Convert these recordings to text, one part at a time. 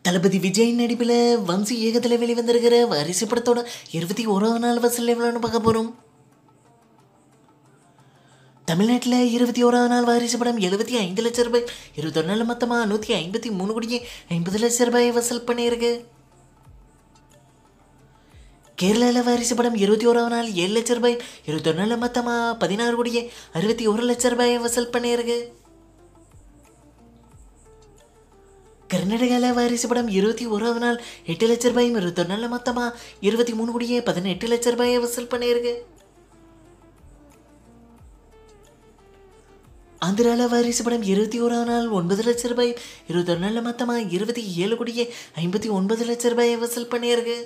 தளபதி விஜய் நடிப்பில் வம்சி இயக்கத்தில் வெளிவந்திருக்கிற வாரிசு படத்தோட இருபத்தி ஓராவது நாள் வசூல் எவ்வளோன்னு பார்க்க போகிறோம் தமிழ்நாட்டில் இருபத்தி ஓராவது நாள் வாரிசு படம் எழுபத்தி ஐந்து லட்சம் ரூபாய் இருபத்தொரு நாள் மொத்தமாக நூற்றி ஐம்பத்தி மூணு கோடியே ஐம்பது லட்சம் ரூபாய் வசூல் பண்ணியிருக்கு கேரளாவில் வாரிசு படம் இருபத்தி ஓராவது நாள் ஏழு லட்சம் ரூபாய் இருபத்தொரு நாள் மொத்தமாக பதினாறு கோடியே அறுபத்தி ஒரு லட்சம் ரூபாய் வசூல் பண்ணியிருக்கு கர்நாடகாவில் வாரிசு படம் இருபத்தி ஓராவது நாள் எட்டு லட்ச ரூபாயும் இருபத்தொரு நாள் மொத்தமாக இருபத்தி மூணு கோடியே பதினெட்டு லட்ச ரூபாயை வசூல் பண்ணியிருக்கு ஆந்திராவில் வாரிசு படம் இருபத்தி ஓராவது நாள் ஒன்பது லட்ச ரூபாய் இருபத்தொரு நாள் மொத்தமாக இருபத்தி ஏழு கோடியே ஐம்பத்தி ஒன்பது லட்ச ரூபாயை வசூல் பண்ணியிருக்கு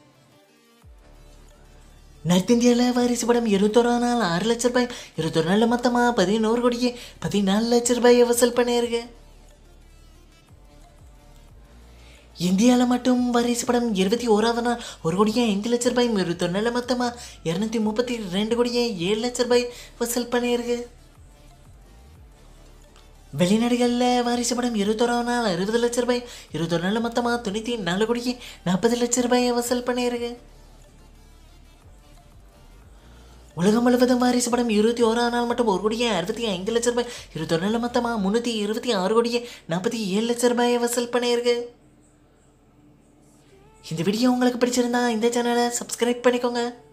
நார்த் இந்தியாவில் வாரிசு படம் இருபத்தோராவது நாள் ஆறு லட்ச ரூபாய் இருபத்தொரு நாள் மொத்தமாக பதினோரு கோடியே பதினாலு லட்ச ரூபாயை வசூல் பண்ணியிருக்கு இந்தியாவில் மட்டும் வாரிசு படம் இருபத்தி ஓராவது நாள் ஒரு கோடியே ஐந்து லட்ச ரூபாய் இருபத்தொன்னு நாள் மொத்தமாக இரநூத்தி முப்பத்தி ரெண்டு கோடியே ஏழு லட்ச ரூபாய் வசூல் பண்ணியிருக்கு வெளிநாடுகளில் வாரிசு படம் இருபத்தோராவது நாள் அறுபது லட்ச ரூபாய் இருபத்தொரு நாள் மொத்தமாக தொண்ணூற்றி நாலு கோடியே நாற்பது லட்ச ரூபாயை வசூல் பண்ணியிருக்கு உலகம் முழுவதும் வாரிசு படம் இருபத்தி ஓராம் நாள் மட்டும் ஒரு கோடியே அறுபத்தி ஐந்து லட்ச ரூபாய் இருபத்தொரு நாள் மொத்தமாக முந்நூற்றி இருபத்தி ஆறு கோடியே நாற்பத்தி ஏழு லட்ச ரூபாயை வசூல் பண்ணியிருக்கு இந்த வீடியோ உங்களுக்கு பிடிச்சிருந்தா இந்த சேனலை சப்ஸ்கிரைப் பண்ணிக்கோங்க